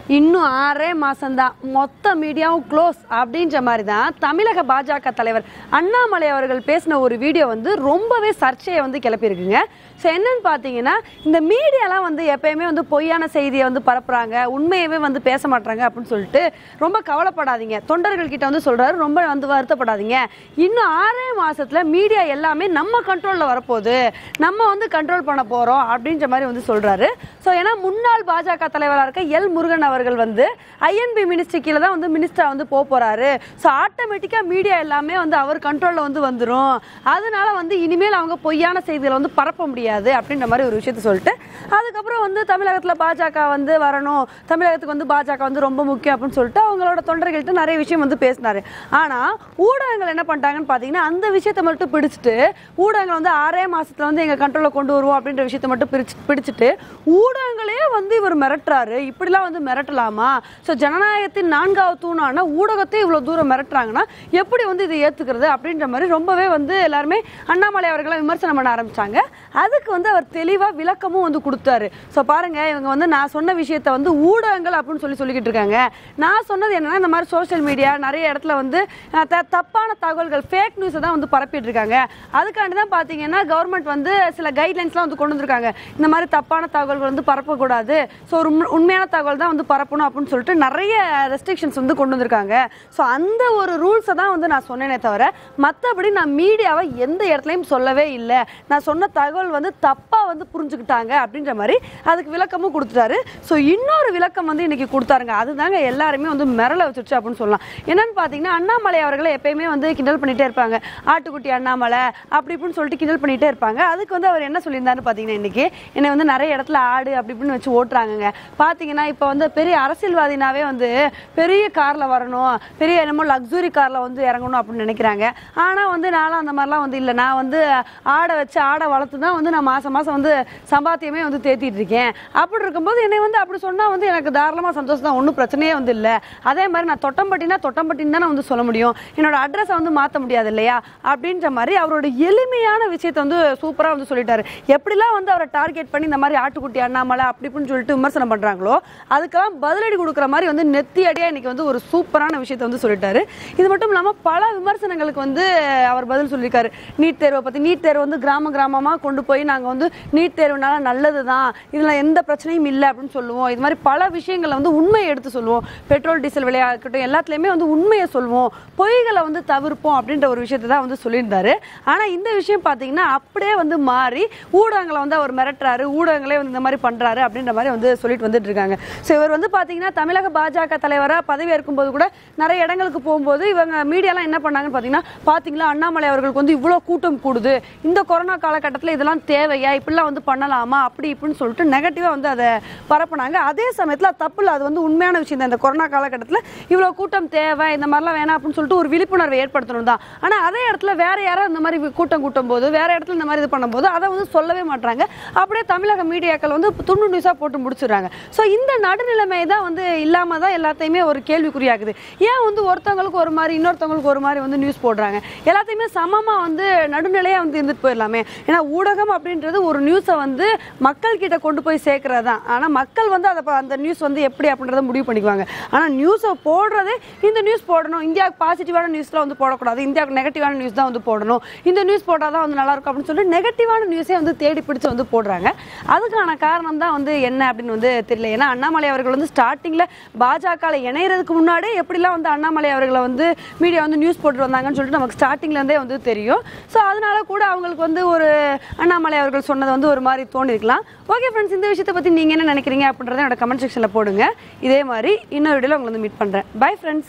இன்னும் ஆறே மாசம்தான் மொத்த மீடியாவும் க்ளோஸ் அப்படின்ற மாதிரி தான் தமிழக பாஜக தலைவர் அண்ணாமலை அவர்கள் பேசின ஒரு வீடியோ வந்து ரொம்பவே சர்ச்சையை வந்து கிளப்பியிருக்குங்க ஸோ என்னன்னு பார்த்தீங்கன்னா இந்த மீடியாலாம் வந்து எப்பயுமே வந்து பொய்யான செய்தியை வந்து பரப்புறாங்க உண்மையவே வந்து பேச மாட்டாங்க அப்படின்னு சொல்லிட்டு ரொம்ப கவலைப்படாதீங்க தொண்டர்கள் கிட்ட வந்து சொல்றாரு ரொம்ப வந்து வருத்தப்படாதீங்க இன்னும் ஆறே மாசத்துல மீடியா எல்லாமே நம்ம கண்ட்ரோல்ல வரப்போகுது நம்ம வந்து கண்ட்ரோல் பண்ண போறோம் அப்படின்ற மாதிரி வந்து சொல்றாரு ஸோ ஏன்னா முன்னாள் பாஜக தலைவராக இருக்க எல் முருகன் அவர்கள் வந்து ஐஎன்பி மினிஸ்ட்ரி கீழே தான் வந்து மினிஸ்டரா வந்து போக போறாரு ஸோ ஆட்டோமேட்டிக்கா மீடியா எல்லாமே வந்து அவர் கண்ட்ரோல்ல வந்து வந்துரும் அதனால வந்து இனிமேல் அவங்க பொய்யான செய்திகளை வந்து பரப்ப முடியாது அப்படின்ற மாதிரி ஒரு விஷயத்த சொல்லிட்டு அதுக்கப்புறம் வந்து தமிழகத்துல பாஜக வந்து வரணும் தமிழகத்துக்கு வந்து பாஜக வந்து ரொம்ப முக்கியம் அப்படின்னு சொல்லிட்டு அவங்களோட தொண்டர்கள்ட்ட நிறைய விஷயம் வந்து பேசினாரு ஆனா ஊடகங்கள் என்ன பண்ணிட்டாங்கன்னு பாத்தீங்கன்னா அந்த விஷயத்தை மட்டும் பிடிச்சிட்டு ஊடகங்கள் வந்து ஆறே மாசத்துல வந்து எங்க கண்ட்ரோல்ல கொண்டு வருவோம் அப்படின்ற விஷயத்தை மட்டும் பிரிச்சு பிடிச்சிட்டு ஊடகங்களே வந்து இவர் மிரட்டுறாரு இப்படிலாம் வந்து மிரட்டலாமா ஸோ ஜனநாயகத்தின் நான்காவது தூணான ஊடகத்தை இவ்வளவு தூரம் மிரட்டுறாங்கன்னா எப்படி வந்து இதை ஏத்துக்கிறது அப்படின்ற மாதிரி ரொம்பவே வந்து எல்லாருமே அண்ணாமலை அவர்களை விமர்சனம் பண்ண ஆரம்பிச்சாங்க அதுக்கு வந்து அவர் தெளிவா விளக்கமும் வந்து கொடுத்தாரு ஸோ பாருங்க இவங்க வந்து நான் சொன்ன விஷயத்த வந்து ஊடகங்கள் அப்படின்னு சொல்லி சொல்லிக்கிட்டு இருக்காங்க நான் சொன்னது என்னன்னா இந்த மாதிரி சோஷியல் மீடியா நிறைய இடத்துல வந்து அஹ், த- தப்பான தகவல்கள் ஃபேக் நியூஸை தான் வந்து பரப்பிட்டு இருக்காங்க அதுக்காண்டி தான் பார்த்தீங்கன்னா கவர்மெண்ட் வந்து சில கைட்லைன்ஸ்லாம் வந்து கொண்டு வந்திருக்காங்க இந்த மாதிரி தப்பான தகவல்கள் வந்து பரப்பக்கூடாது ஸோ ஒரு உண்மை- உண்மையான தகவல் தான் வந்து பரப்பணும் அப்படின்னு சொல்லிட்டு நிறைய ரெஸ்ட்ரிக்ஷன்ஸ் வந்து கொண்டு வந்திருக்காங்க ஸோ அந்த ஒரு ரூல்ஸை தான் வந்து நான் சொன்னேனே தவிர மற்றபடி நான் மீடியாவை எந்த இடத்துலையும் சொல்லவே இல்லை நான் சொன்ன தகவல் வந்து தப்பாக வந்து புரிஞ்சுக்கிட்டாங்க அப்படின்ற மாதிரி அதுக்கு விளக்கமும் கொடுத்துட்டாரு ஸோ இன்னொரு விளக்கம் வந்து இன்னைக்கு கொடுத்தாருங்க அதுதாங்க எல்லாருமே வந்து மிரள வச்சிருச்சு அப்படின்னு சொல்லலாம் என்னன்னு பார்த்தீங்கன்னா அண்ணாமலை அவர்களை எப்பயுமே வந்து கிண்டல் பண்ணிட்டே இருப்பாங்க ஆட்டுக்குட்டி அண்ணாமலை அப்படி இப்படின்னு சொல்லிட்டு கிண்டல் பண்ணிட்டே இருப்பாங்க அதுக்கு வந்து அவர் என்ன சொல்லியிருந்தாருன்னு பார்த்தீங்கன்னா இன்னைக்கு என்னை வந்து நிறைய இடத்துல ஆடு அப்படி இப்படின்னு வச்சு ஓட்டுறாங்கங்க பார்த்தீங்கன்னா இப்போ வந்து பெரிய அரசியல்வாதினாவே வந்து பெரிய காரில் வரணும் பெரிய என்னமோ லக்ஸுரி காரில் வந்து இறங்கணும் அப்படின்னு நினைக்கிறாங்க ஆனால் வந்து நான்லாம் அந்த மாதிரிலாம் வந்து இல்லை நான் வந்து ஆடை வச்சு ஆடை வளர்த்து தான் வந்து நான் மாதம் மாதம் வந்து சம்பாத்தியமே வந்து தேத்திட்டு இருக்கேன் அப்படி இருக்கும்போது என்னை வந்து அப்படி சொன்னால் வந்து எனக்கு தாராளமாக சந்தோஷம் தான் ஒன்றும் பிரச்சனையே வந்து இல்லை அதே மாதிரி நான் தொட்டம்பட்டினா தொட்டம்பட்டின்னு தானே வந்து சொல்ல முடியும் என்னோட அட்ரஸை வந்து மாற்ற முடியாது இல்லையா அப்படின்ற மாதிரி அவரோட எளிமையான விஷயத்தை வந்து சூப்பராக வந்து சொல்லிட்டாரு எப்படிலாம் வந்து அவரை டார்கெட் பண்ணி இந்த மாதிரி ஆட்டுக்குட்டி அண்ணாமலை அப்படி இப்படின்னு சொல்லிட்டு விமர்சனம் பண்ணுறாங்களோ அதுக்கெல்லாம் பதிலடி கொடுக்குற மாதிரி வந்து நெத்தி அடியாக இன்னைக்கு வந்து ஒரு சூப்பரான விஷயத்தை வந்து சொல்லிட்டாரு இது மட்டும் இல்லாமல் பல விமர்சனங்களுக்கு வந்து அவர் பதில் சொல்லியிருக்காரு நீட் தேர்வை பற்றி நீட் தேர்வு வந்து கிராம கிராமமாக கொண்டு போய் நாங்கள் வந்து நீட் தேர்வுனால நல்லது தான் இதில் எந்த பிரச்சனையும் இல்லை அப்படின்னு சொல்லுவோம் இது மாதிரி பல விஷயங்களை வந்து உண்மையை எடுத்து சொல்லுவோம் பெட்ரோல் டீசல் விலையாக இருக்கட்டும் எல்லாத்துலேயுமே வந்து உண்மையை சொல்லுவோம் பொய்களை வந்து தவிர்ப்போம் அப்படின்ற ஒரு விஷயத்தை தான் வந்து சொல்லியிருந்தாரு ஆனால் இந்த விஷயம் பார்த்தீங்கன்னா அப்படியே வந்து மாறி ஊடகங்களை வந்து அவர் மிரட்டுறாரு ஊடகங்களே வந்து இந்த மாதிரி பண்ணுறாரு அப்படின்ற மாதிரி வந்து சொல்லிட்டு வந்துட்டு இருக்காங்க ஸோ இவர் வந்து பார்த்தீங்கன்னா தமிழக பாஜக தலைவராக பதவி ஏற்கும்போது கூட நிறைய இடங்களுக்கு போகும்போது இவங்க மீடியாலாம் என்ன பண்ணாங்கன்னு பார்த்தீங்கன்னா பார்த்தீங்களா அண்ணாமலை அவர்களுக்கு வந்து இவ்வளோ கூட்டம் கூடுது இந்த கொரோனா காலகட்டத்தில் இதெல்லாம் தேவையா இப்படிலாம் வந்து பண்ணலாமா அப்படி இப்படின்னு சொல்லிட்டு நெகட்டிவாக வந்து அதை பரப்புனாங்க அதே சமயத்தில் அது தப்பு இல்லை அது வந்து உண்மையான விஷயம் தான் இந்த கொரோனா காலகட்டத்தில் இவ்வளோ கூட்டம் தேவை இந்த மாதிரிலாம் வேணாம் அப்படின்னு சொல்லிட்டு ஒரு விழிப்புணர்வை ஏற்படுத்தணும் தான் ஆனால் அதே இடத்துல வேற யாராவது இந்த மாதிரி கூட்டம் கூட்டும் போது வேற இடத்துல இந்த மாதிரி இது பண்ணும்போது அதை வந்து சொல்லவே மாட்டாங்க அப்படியே தமிழக மீடியாக்கள் வந்து துண்டு நியூஸாக போட்டு முடிச்சிடுறாங்க ஸோ இந்த நடுநிலைமை தான் வந்து இல்லாமல் தான் எல்லாத்தையுமே ஒரு கேள்விக்குறியாகுது ஏன் வந்து ஒருத்தவங்களுக்கு ஒரு மாதிரி இன்னொருத்தவங்களுக்கு ஒரு மாதிரி வந்து நியூஸ் போடுறாங்க எல்லாத்தையுமே சமமாக வந்து நடுநிலையாக வந்து இருந்துட்டு போயிடலாமே ஏன்னா ஊடகம் அப்படின்றது ஒரு நியூஸை வந்து மக்கள் கிட்ட கொண்டு போய் சேர்க்கறது தான் ஆனால் மக்கள் வந்து அதை ப- அந்த நியூஸ் வந்து எப்படி அப்படின்றத முடிவு பண்ணிக்குவாங்க ஆனால் நியூஸை போடுறதே இந்த நியூஸ் போடணும் இந்தியாவுக்கு பாசிட்டிவான நியூஸ்லாம் வந்து போடக்கூடாது இந்தியாவுக்கு நெகட்டிவான நியூஸ் தான் வந்து போடணும் இந்த நியூஸ் போட்டால் தான் வந்து நல்லா இருக்கும் அப்படின்னு சொல்லிட்டு நெகட்டிவான நியூஸே வந்து தேடி பிடிச்சு வந்து போடுறாங்க அதுக்கான காரணம் தான் வந்து என்ன அப்படின்னு வந்து தெரியல ஏன்னா அண்ணாமலை அவர்கள் வந்து ஸ்டார்டிங்கில் பாஜகவில் இணையறதுக்கு முன்னாடியே எப்படிலாம் வந்து அண்ணாமலை அவர்களை வந்து மீடியா வந்து நியூஸ் போட்டு வந்தாங்கன்னு சொல்லிட்டு நமக்கு ஸ்டார்டிங்ல இருந்தே வந்து தெரியும் ஸோ அதனால கூட அவங்களுக்கு வந்து ஒரு அண்ணாமலை அவர்கள் சொன்னது வந்து ஒரு மாதிரி தோணிருக்கலாம் ஓகே ஃப்ரெண்ட்ஸ் இந்த விஷயத்தை பற்றி நீங்கள் என்ன நினைக்கிறீங்க அப்படின்றத என்னோட கமெண்ட் செக்ஷனில் போடுங்க இதே மாதிரி இன்னொரு வீடியோவில் உங்களை வந்து மீட் பண்ணுறேன் பை ஃப்ரெண்ட்ஸ்